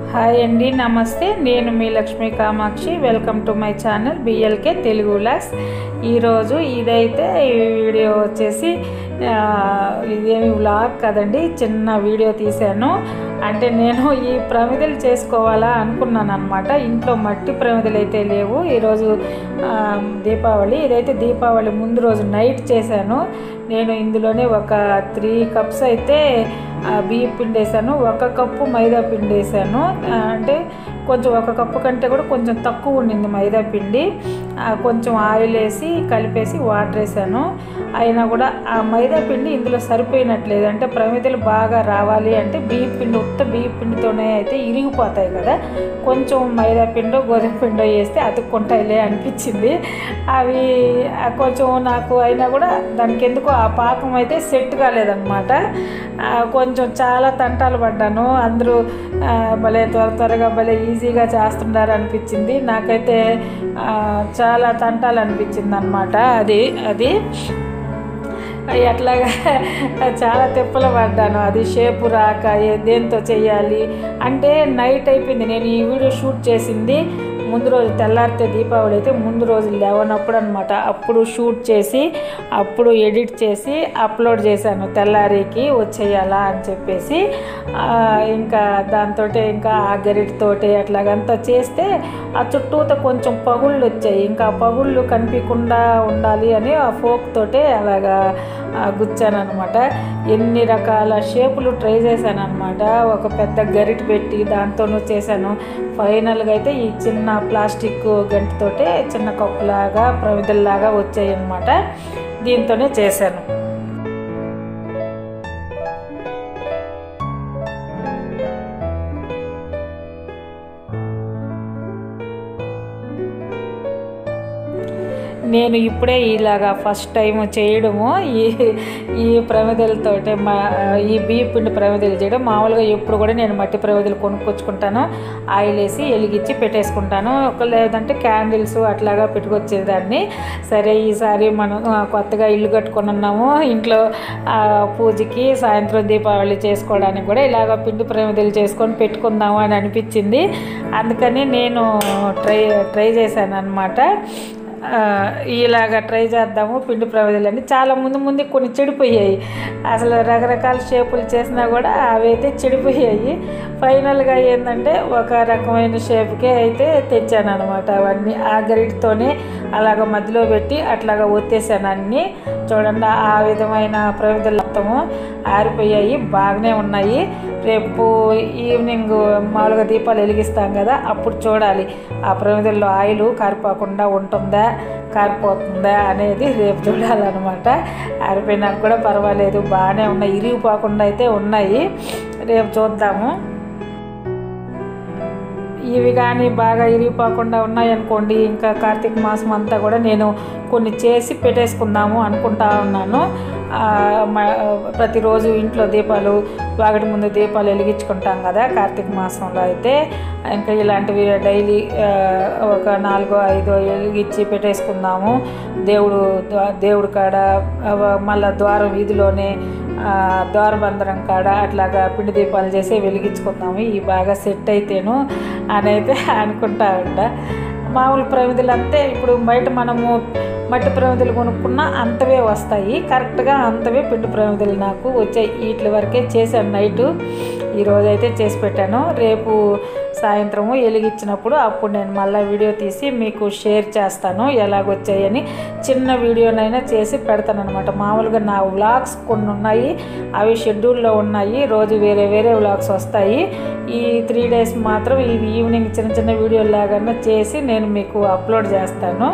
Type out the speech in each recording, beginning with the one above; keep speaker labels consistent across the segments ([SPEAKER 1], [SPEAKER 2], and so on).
[SPEAKER 1] hi అండి నమస్తే నేను మీ Lakshmi Kamakshi welcome to my channel B L K Telugu లాస్ ఈరోజు ఇదైతే ఈ వీడియో వచ్చేసి ఆ, ఇదేమి వ్లాగ్ కదండి చిన్న వీడియో తీశాను అంటే నేను ఈ ప్రమిదలు చేసుకోవాలా అనుకున్నాను అనమాట ఇంట్లో మట్టి ప్రమిదలు అయితే లేవు ఈరోజు ఆ, దీపావళి ఇదైతే దీపావళి ముందు రోజు నైట్ చేశాను నేను ఇందులోనే ఒక త్రీ కప్స్ అయితే ఆ, బియ్యం పిండి వేసాను ఒక కప్పు మైదా పిండి వేసాను ఆ, అంటే కొంచెం ఒక కప్పు కంటే కూడా కొంచెం తక్కువ ఉండింది మైదా పిండి ఆ, కొంచెం ఆయిల్ వేసి కలిపేసి వాటర్ వేసాను అయినా కూడా ఆ మైదా పిండి ఇందులో సరిపోయినట్లేదు అంటే ప్రమిదలు బాగా రావాలి అంటే బియ్యం పిండి ఉత్త బియ్యం పిండితోనే అయితే ఇరిగిపోతాయి కదా కొంచెం మైదా పిండో గోధుమ పిండో వేస్తే అతుక్కుంటాయిలే అనిపించింది అవి ఆ, కొంచెం నాకు అయినా కూడా దానికి ఎందుకో ఆ పాకం అయితే సెట్ కాలేదన్నమాట ఆ, కొంచెం చాలా తంటాలు పడ్డాను అందరూ ఆ, భలే త్వర త్వరగా భలే ఈజీగా చేస్తున్నారు అనిపించింది నాకైతే ఆ, చాలా తంటాలు అనిపించింది అనమాట అది అది ఎట్లాగా చాలా తిప్పలు పడ్డాను అది షేపు రాక ఏ- దేంతో చేయాలి అంటే నైట్ అయిపోయింది నేను ఈ వీడియో షూట్ చేసింది ముందు రోజు తెల్లారితే దీపావళి అయితే ముందు రోజు లేవనప్పుడు అనమాట అప్పుడు షూట్ చేసి అప్పుడు ఎడిట్ చేసి అప్లోడ్ చేశాను తెల్లారికి వచ్చేయాలా అని చెప్పేసి ఆ, ఇంకా దాంతో ఇంకా ఆ గరిటతోటి అట్లాగంతా చేస్తే ఆ చుట్టూతో కొంచెం పగుళ్ళు వచ్చాయి ఇంకా ఆ పగుళ్ళు కనిపించకుండా ఉండాలి అని ఆ ఫోక్ తోటే అలాగా గుచ్చాను అనమాట ఎన్ని రకాల షేపులు ట్రై చేశాను అనమాట ఒక పెద్ద గరిట పెట్టి దాంతోనూ చేశాను ఫైనల్గా అయితే ఈ చిన్న ప్లాస్టిక్ గంటతోటే చిన్న కప్పులాగా ప్రమిదల్లాగా వచ్చాయి అనమాట దీంతోనే చేశాను నేను ఇప్పుడే ఇలాగా ఫస్ట్ టైం చేయడము ఈ ఈ ప్రమిదలతోటే మా ఈ బియ్య పిండి ప్రమిదలు చేయడం మామూలుగా ఎప్పుడు కూడా నేను మట్టి ప్రమిదలు కొనుక్కొచ్చుకుంటాను ఆయిల్ వేసి వెలిగించి పెట్టేసుకుంటాను ఒక లేదంటే క్యాండిల్స్ అట్లాగా పెట్టుకొచ్చేదాన్ని సరే ఈసారి మనం ఆ, కొత్తగా ఇల్లు కట్టుకొని ఉన్నాము ఇంట్లో ఆ, పూజకి సాయంత్రం దీపావళి చేసుకోవడానికి కూడా ఇలాగ పిండి ప్రమిదలు చేసుకొని పెట్టుకుందాము అని అనిపించింది అందుకని నేను ట్రై ట్రై చేశాను అనమాట ఆ, ఇలాగ ట్రై చేద్దాము పిండి ప్రమిదలని చాలా ముందు ముందు కొన్ని చెడిపోయాయి అసలు రకరకాల షేపులు చేసినా కూడా అవి అయితే చెడిపోయాయి ఫైనల్గా ఏంటంటే ఒక రకమైన షేప్కే అయితే తెచ్చాను అనమాట అవన్నీ ఆ గరిటితోనే అలాగ మధ్యలో పెట్టి అట్లాగా ఒత్తేసాను అన్నీ చూడండి ఆ విధమైన ప్రమిదలు మొత్తము ఆరిపోయాయి బాగానే ఉన్నాయి రేపు ఈవినింగ్ మామూలుగా దీపాలు వెలిగిస్తాం కదా అప్పుడు చూడాలి ఆ ప్రమిదల్లో ఆయిల్ కారిపోకుండా ఉంటుందా కారిపోతుందా అనేది రేపు చూడాలన్నమాట ఆరిపోయినాక కూడా పర్వాలేదు బాగానే ఉన్నాయి ఇరిగిపోకుండా అయితే ఉన్నాయి రేపు చూద్దాము ఇవి కానీ బాగా ఇరిగిపోకుండా ఉన్నాయనుకోండి ఇంకా కార్తీక మాసం అంతా కూడా నేను కొన్ని చేసి పెట్టేసుకుందాము అనుకుంటా ఉన్నాను ఆ, మ- ప్రతిరోజు ఇంట్లో దీపాలు వాగటి ముందు దీపాలు వెలిగించుకుంటాం కదా కార్తీక మాసంలో అయితే ఇంకా ఇలాంటివి డైలీ ఆ, ఒక నాలుగో ఐదో వెలిగించి పెట్టేసుకుందాము దేవుడు ద్వా- దేవుడి కాడ ఆ, మళ్ళా ద్వారం వీధిలోనే ఆ, ద్వారబంధరం కాడ అట్లాగా పిండి దీపాలు చేసి వెలిగించుకుందాము ఈ బాగా సెట్ అయితేను అని అయితే అనుకుంటా ఉండ మామూలు ప్రమిదలు అంతే ఇప్పుడు బయట మనము మట్టి ప్రమిదలు కొనుక్కున్నా అంతవే వస్తాయి కరెక్ట్గా అంతవే పిండి ప్రమిదలు నాకు వచ్చాయి వీటి వరకే చేశాను నైటు ఈరోజు అయితే చేసి పెట్టాను రేపు సాయంత్రము వెలిగించినప్పుడు అప్పుడు నేను మళ్ళీ వీడియో తీసి మీకు షేర్ చేస్తాను ఎలాగొచ్చాయని చిన్న వీడియోనైనా చేసి పెడతాను అనమాట మామూలుగా నా వ్లాగ్స్ కొన్ని ఉన్నాయి అవి షెడ్యూల్లో ఉన్నాయి రోజు వేరే వేరే వ్లాగ్స్ వస్తాయి ఈ త్రీ డేస్ మాత్రం ఈ ఈవినింగ్ చిన్న చిన్న వీడియోలు లాగా చేసి నేను మీకు అప్లోడ్ చేస్తాను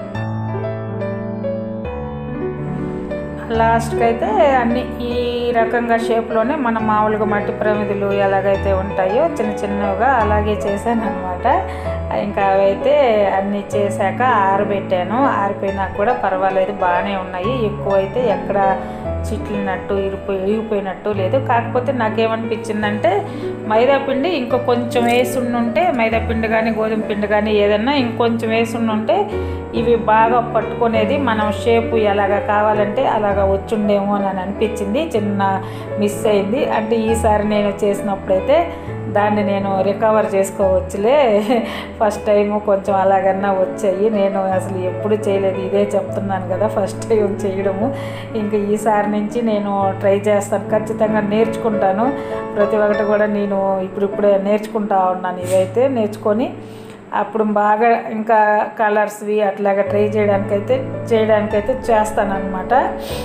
[SPEAKER 1] లాస్ట్కి అయితే అన్ని ఈ రకంగా షేప్లోనే మన మామూలుగా మట్టి ప్రమిదలు ఎలాగైతే ఉంటాయో చిన్న చిన్నగా అలాగే చేశాను అనమాట ఇంకా అవైతే అన్నీ చేశాక ఆరబెట్టాను ఆరిపోయినాక కూడా పర్వాలేదు బాగానే ఉన్నాయి ఎక్కువ అయితే ఎక్కడ చిట్లినట్టు ఇరిపోయి ఇరిగిపోయినట్టు లేదు కాకపోతే నాకేమనిపించిందంటే మైదా పిండి ఇంకో కొంచెం వేసుండుంటే మైదా పిండి కానీ గోధుమ పిండి కానీ ఏదన్నా ఇంకొంచెం వేసుండుంటే ఇవి బాగా పట్టుకునేది మనం షేపు ఎలాగ కావాలంటే అలాగ వచ్చుండేమో అని అనిపించింది చిన్న మిస్ అయింది అంటే ఈసారి నేను చేసినప్పుడైతే దాన్ని నేను రికవర్ చేసుకోవచ్చులే ఫస్ట్ టైం కొంచెం అలాగన్నా వచ్చాయి నేను అసలు ఎప్పుడు చేయలేదు ఇదే చెప్తున్నాను కదా ఫస్ట్ టైం చేయడము ఇంకా ఈసారి నుంచి నేను ట్రై చేస్తాను ఖచ్చితంగా నేర్చుకుంటాను ప్రతి ఒక్కటి కూడా నేను ఇప్పుడిప్పుడే నేర్చుకుంటా ఉన్నాను ఇవైతే నేర్చుకొని అప్పుడు బాగా ఇంకా కలర్స్వి అట్లాగా ట్రై చేయడానికైతే చేయడానికైతే చేస్తానన్నమాట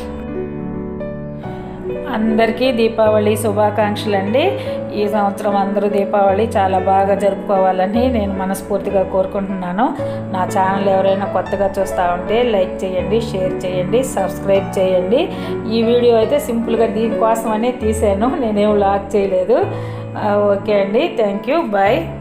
[SPEAKER 1] అందరికీ దీపావళి శుభాకాంక్షలు అండి ఈ సంవత్సరం అందరూ దీపావళి చాలా బాగా జరుపుకోవాలని నేను మనస్ఫూర్తిగా కోరుకుంటున్నాను నా ఛానల్ ఎవరైనా కొత్తగా చూస్తూ ఉంటే లైక్ చేయండి షేర్ చేయండి సబ్స్క్రైబ్ చేయండి ఈ వీడియో అయితే సింపుల్గా దీనికోసమనే తీసాను నేనేం లాక్ చేయలేదు ఓకే అండి థ్యాంక్ యూ బాయ్